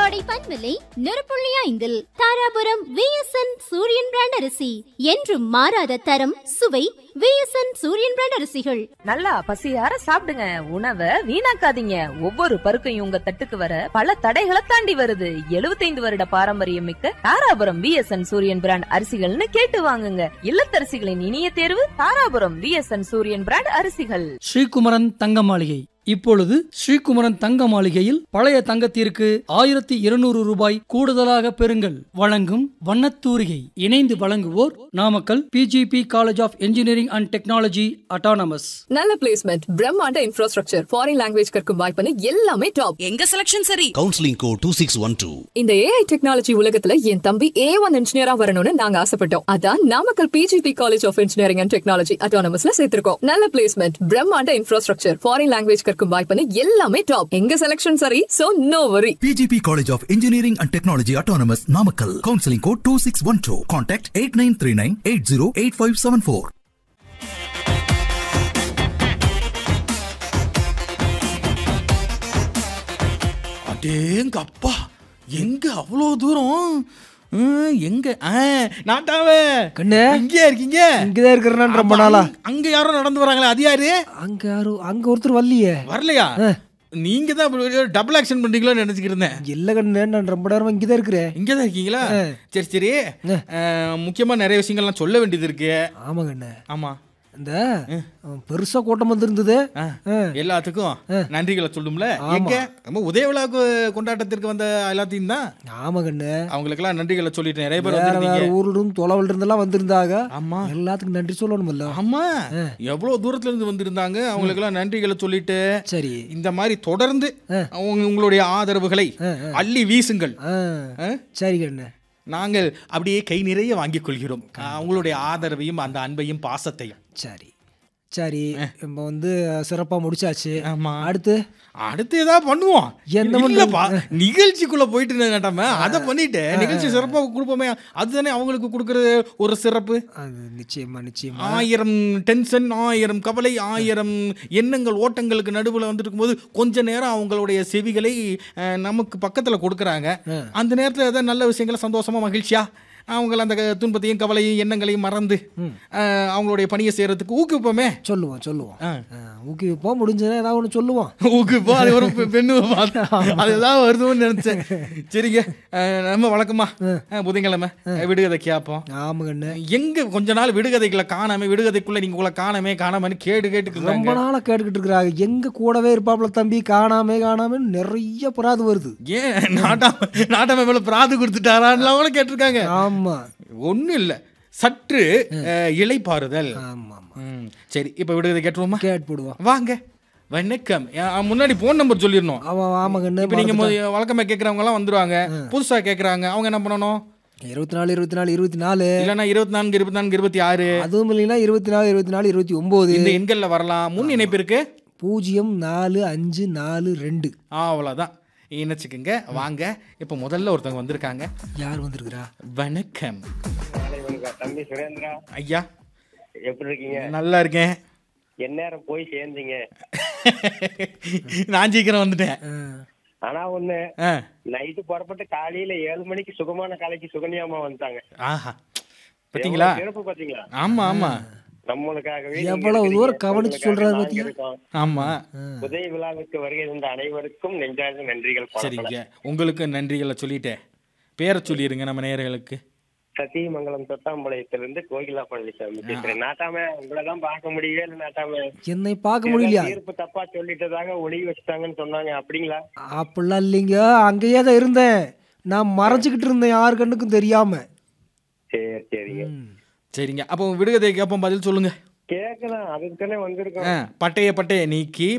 கோடை பன்விலை நெருப்புள்ளி ஐந்தில் Dharapuram VSN Suriyan brand அரிசி என்றும் மாறாத தரம் சுவை விஎஸ்என் சூரியன் பிராண்ட் அரிசிகள் நல்லா பசியார சாப்பிடுங்க உணவை வீணாக்காதீங்க ஒவ்வொரு பருக்கையும் உங்க தட்டுக்கு வர பல தடைகளை தாண்டி வருது 75 வருட பாரம்பரியம் மிக்க தாராபுரம் விஎஸ்என் சூரியன் பிராண்ட் அரிசிகள்னு கேட்டு வாங்குங்க இல்லத்தரசிகளின் இனிய தேர்வு தாராபுரம் விஎஸ்என் சூரியன் பிராண்ட் அரிசிகள் ஸ்ரீகுமரன் தங்க மாளிகை இப்பொழுது ஸ்ரீகுமரன் தங்க மாளிகையில் பழைய தங்கத்திற்கு ஆயிரத்தி இருநூறு ரூபாய் கூடுதலாக பெறுங்கள் வழங்கும் வண்ணத்தூரிகை இணைந்து வழங்குவோர் Namakkal PGP college of engineering and technology autonomous நல்ல பிளேஸ்மெண்ட் பிரம்மாண்ட இன்ஃப்ராஸ்ட்ரக்சர் ஃபாரின் லாங்குவேஜ் கற்கும் வாய்ப்புன்னு எல்லாமே டாப் எங்க செலக்ஷன் சரி counselling code two six one two இந்த ஏஐ டெக்னாலஜி உலகத்துல என் தம்பி ஏ ஒன் இன்ஜினியரா வரணும்னு நாங்க ஆசைப்பட்டோம் அதான் Namakkal PGP college of engineering and technology அட்டானமஸ்ல சேர்த்திருக்கோம் நல்ல பிளேஸ்மெண்ட் பிரம்மாண்ட இன்ஃப்ராஸ்ட்ரக்சர் ஃபாரின் லாங்குவேஜ் கற்கும் வாய்ப்புன்னு எல்லாமே டாப் எங்க செலக்ஷன் சரி so no worry PGP College of Engineering and Technology Autonomous Namakkal. Counseling code 2612. Contact 8939 808574. அடேங்க அப்பா எங்க அவ்வளோ தூரம் ஹம், எங்க ஆ, நாட்டாவே கண்ணு இங்கேயா இருக்கீங்க இங்கதான் இருக்கிறேன் ரொம்ப அப்ப நாளா அங்க- அங்க யாரோ நடந்து வராங்களே அது யாரு அங்க யாரும் அங்க ஒருத்தர் வரலையே வரலையா நீங்க தான் டபுள் ஆக்ஷன் பண்றீங்களோன்னு நினைச்சுக்கிட்டு இருந்தேன் இல்ல கண்ணு நான் ரொம்ப நேரமா இங்கதான் இருக்கிறேன் இங்கே தான் இருக்கீங்களா சரி சரி அஹ், முக்கியமா நிறைய விஷயங்கள்லாம் சொல்ல வேண்டியது இருக்கு ஆமா கண்ணு ஆமா இந்த அஹ், பெருசா கூட்டம் வந்திருந்தது ஆ, அஹ், எல்லாத்துக்கும் நன்றிகளை சொல்லும்ல எங்க நம்ம உதய விழாக்கு கொண்டாட்டத்திற்கு வந்த எல்லாத்தையும் தான் ஆமா கண்ணு அவங்களுக்கெல்லாம் நன்றிகளை சொல்லிட்டு நிறைய பேர் வேற வேற வந்திருந்தீங்க ஊர்ல இருந்து தொலைவில் இருந்தெல்லாம் வந்திருந்தாங்க ஆமா எல்லாத்துக்கும் நன்றி சொல்லணும்ல ஆமா எவ்வளவு தூரத்துல இருந்து வந்திருந்தாங்க அவங்களுக்கெல்லாம் நன்றிகளை சொல்லிட்டு சரி இந்த மாதிரி தொடர்ந்து அவங்க உங்களுடைய ஆதரவுகளை அள்ளி வீசுங்கள் அஹ், ஆ? சரி கண்ணு நாங்கள் அப்படியே கை நிறைய வாங்கிக் கொள்கிறோம் அவங்களுடைய ஆதரவையும் அந்த அன்பையும் பாசத்தையும் சரி சரி நம்ம வந்து சிறப்பா முடிச்சாச்சு ஆமா. அடுத்து அடுத்து ஏதாவது பண்ணுவோம் என்ன இல்லப்பா நிகழ்ச்சிக்குள்ள போயிட்டு கேட்டாம அதை பண்ணிட்டு நிகழ்ச்சி சிறப்பா கொடுப்போமே அதுதானே அவங்களுக்கு கொடுக்கறது ஒரு சிறப்பு அது நிச்சயமா நிச்சயமா ஆயிரம் டென்ஷன் ஆயிரம் கவலை ஆயிரம் எண்ணங்கள் ஓட்டங்களுக்கு நடுவில் வந்துட்டு இருக்கும்போது கொஞ்ச நேரம் அவங்களுடைய செவிகளை அஹ், நமக்கு பக்கத்தில் கொடுக்குறாங்க அந்த நேரத்தில் ஏதாவது நல்ல விஷயங்களை சந்தோஷமா மகிழ்ச்சியா அவங்கள அந்த க- துன்பத்தையும் கவலையும் எண்ணங்களையும் மறந்து அஹ், அவங்களுடைய பணியை செய்யறதுக்கு ஊக்குவிப்போமே சொல்லுவோம் சொல்லுவோம் ஆ. அஹ், ஊக்குவிப்போம் முடிஞ்சதுன்னா ஏதாவது ஒன்று சொல்லுவோம் ஊக்குவிப்போம் அது ஒரு பெ- பெண்ணு பார்த்து அது ஏதாவது வருதுன்னு நினைச்சேன் சரிங்க அஹ், நம்ம வழக்கமா அஹ், புதன்கிழமை அஹ், விடுகதை கேட்போம் ஆமா கண்ணு எங்க கொஞ்ச நாள் விடுகதைகளை காணாம விடுகதைக்குள்ள நீங்க உங்களை காணாமே காணாமன்னு கேடு கேட்டுக்கு ரொம்ப நாளா கேட்டுக்கிட்டு இருக்கிறாங்க எங்க கூடவே இருப்பாப்ல தம்பி காணாமே காணாம நிறைய புறாது வருது ஏன் நாட்டாம நாட்டாம மேல பிராது கொடுத்துட்டாரான்னு கூட கேட்டிருக்காங்க ஆமா ஒண்ணும் இல்ல சற்று அஹ், இளைப்பாறுதல் ஆமா ஆமா ம், சரி இப்ப விடுகதை கேட்டுருவோமா கேட்டு போடுவோம் வாங்க வணக்கம் அஹ், முன்னாடி போன் நம்பர் சொல்லிடணும் ஆமா ஆமா கண்ணு இப்ப நீங்க மொத- வழக்கமா கேக்குறவங்க எல்லாம் வந்துருவாங்க புதுசா கேக்குறாங்க அவங்க என்ன பண்ணணும் இருபத்தி நாலு இருபத்தி நாலு இருபத்தி நாலு இல்லைன்னா இருபத்தி நான்கு இருபத்தி நான்கு இருபத்தி ஆறு அதுவும் இல்லைன்னா இருபத்தி நாலு இருபத்தி நாலு இருபத்தி ஒன்பது இந்த எண்கள்ல வரலாம் முன் இணைப்பு இருக்கு பூஜ்ஜியம் நாலு அஞ்சு நாலு ரெண்டு ஆ, அவ்வளவுதான் இணைச்சுக்குங்க வாங்க இப்ப முதல்ல ஒருத்தவங்க வந்திருக்காங்க யார் வந்திருக்கிறா வணக்கம் தம்பி சுரேந்திரா ஐயா எப்படி இருக்கீங்க நல்லா இருக்கேன் எந்நேரம் போய் சேர்ந்தீங்க நான் சீக்கிரம் வந்துட்டேன் ஆனா ஒண்ணு ஆ. நைட்டு புறப்பட்டு காலையில ஏழு மணிக்கு சுகமான காலைக்கு சுகன்யாமா வந்துட்டாங்க ஆஹா பாத்தீங்களா எவ்வளவு சிறப்பு பாத்தீங்களா ஆமா ஆமா நம்மளுக்காகவே நீங்க எவ்வளவு இருக்கிறீங்க. தூரம் கவனிச்சு உங்களுக்காக சொல்றாரு நாங்க பாத்தியா? இருக்கோம். ஆமா உதய விழாவுக்கு வருகை தந்த அனைவருக்கும் நெஞ்சார்ந்த நன்றிகள் பல பல. சரிங்க உங்களுக்கு நன்றிகளை சொல்லிட்டேன் பேரை சொல்லிடுங்க நம்ம நேயர்களுக்கு சத்தியமங்கலம் தொட்டாம்பாளையத்திலிருந்து கோகிலா பழனிசாமி பேசுறேன் நாட்டாம உங்களதான் பார்க்க முடியவே இல்லை நாட்டாம என்னை பார்க்க முடியலையா தீர்ப்பு தப்பா சொல்லிட்டதாக ஒளி வச்சுட்டாங்கன்னு சொன்னாங்க அப்படிங்களா அப்படிலாம் இல்லைங்க அங்கேயே தான் இருந்தேன் நான் மறைச்சிக்கிட்டு இருந்தேன் யார் கண்ணுக்கும் தெரியாம சரி சரிங்க சரிங்க அப்போ விடுகதை கேட்போம் பதில் சொல்லுங்க கேக்கலாம் அதுக்கு தானே வந்திருக்கோம் ஆ, பட்டைய பட்டைய நீக்கி